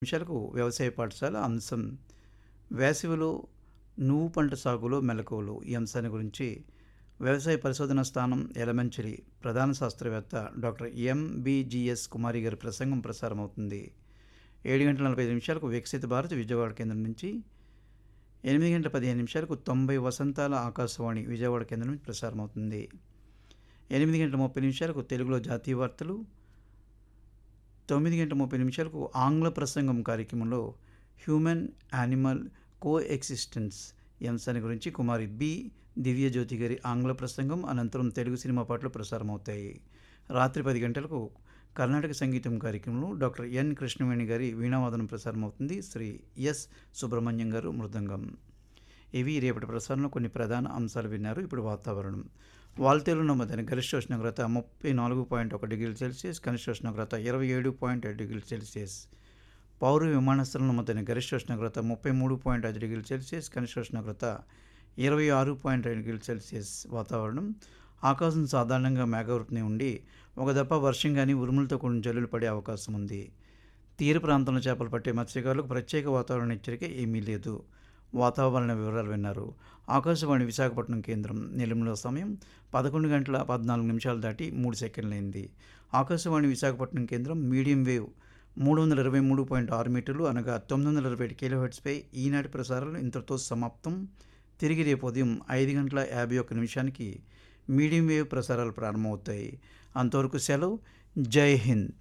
నిమిషాలకు వ్యవసాయ పాఠశాల అంశం వేసవిలో నువ్వు పంట సాగులో మెలకువలు ఈ అంశాన్ని గురించి వ్యవసాయ పరిశోధన స్థానం ఎలమంచిలి ప్రధాన శాస్త్రవేత్త డాక్టర్ ఎంబీజీఎస్ కుమారి గారి ప్రసంగం ప్రసారమవుతుంది ఏడు గంటల నలభై ఐదు నిమిషాలకు వికసిత భారత్ విజయవాడ కేంద్రం నుంచి ఎనిమిది గంటల పదిహేను నిమిషాలకు తొంభై వసంతాల ఆకాశవాణి విజయవాడ కేంద్రం నుంచి ప్రసారమవుతుంది ఎనిమిది గంటల ముప్పై నిమిషాలకు తెలుగులో జాతీయ వార్తలు తొమ్మిది గంటల ముప్పై నిమిషాలకు ఆంగ్ల ప్రసంగం కార్యక్రమంలో హ్యూమన్ యానిమల్ కో ఎక్సిస్టెన్స్ ఈ అంశాన్ని గురించి కుమారి బి దివ్యజ్యోతి గారి ఆంగ్ల ప్రసంగం అనంతరం తెలుగు సినిమా పాటలు ప్రసారమవుతాయి రాత్రి పది గంటలకు కర్ణాటక సంగీతం కార్యక్రమంలో డాక్టర్ ఎన్ కృష్ణవేణి గారి వీణావాదనం ప్రసారమవుతుంది శ్రీ ఎస్ సుబ్రహ్మణ్యం గారు మృదంగం ఇవి రేపటి ప్రసారంలో కొన్ని ప్రధాన అంశాలు విన్నారు ఇప్పుడు వాతావరణం వాల్తేలు నమోదైన గరిష్ట ఉష్ణోగ్రత ముప్పై నాలుగు పాయింట్ ఒక డిగ్రీల సెల్సియస్ కనిష్ట ఉష్ణోగ్రత ఇరవై ఏడు పాయింట్ ఐదు డిగ్రీల సెల్సియస్ పౌర విమానాశ్రయం నమోదైన గరిష్ట ఉష్ణోగ్రత ముప్పై మూడు పాయింట్ ఐదు డిగ్రీల సెల్సియస్ కనిష్ట ఉష్ణోగ్రత ఇరవై ఆరు పాయింట్ ఐదు డిగ్రీల సెల్సియస్ వాతావరణం ఆకాశం సాధారణంగా మేఘవృతిని ఉండి ఒక దప్ప వర్షం కానీ ఉరుములతో కూడిన జల్లులు పడే అవకాశం ఉంది తీర ప్రాంతంలో చేపలు పట్టే మత్స్యకారులకు ప్రత్యేక వాతావరణ హెచ్చరిక ఏమీ లేదు వాతావరణ వివరాలు విన్నారు ఆకాశవాణి విశాఖపట్నం కేంద్రం నిలంలో సమయం పదకొండు గంటల పద్నాలుగు నిమిషాలు దాటి మూడు సెకండ్లైంది ఆకాశవాణి విశాఖపట్నం కేంద్రం మీడియం వేవ్ మూడు వందల ఇరవై మూడు పాయింట్ ఆరు మీటర్లు అనగా తొమ్మిది వందల ఇరవై ఏడు కిలో హెడ్స్పై ఈనాటి ప్రసారాలు ఇంతటితో సమాప్తం తిరిగి రేపు ఉదయం ఐదు గంటల యాభై ఒక్క నిమిషానికి మీడియం వేవ్ ప్రసారాలు ప్రారంభమవుతాయి అంతవరకు సెలవు జై హింద్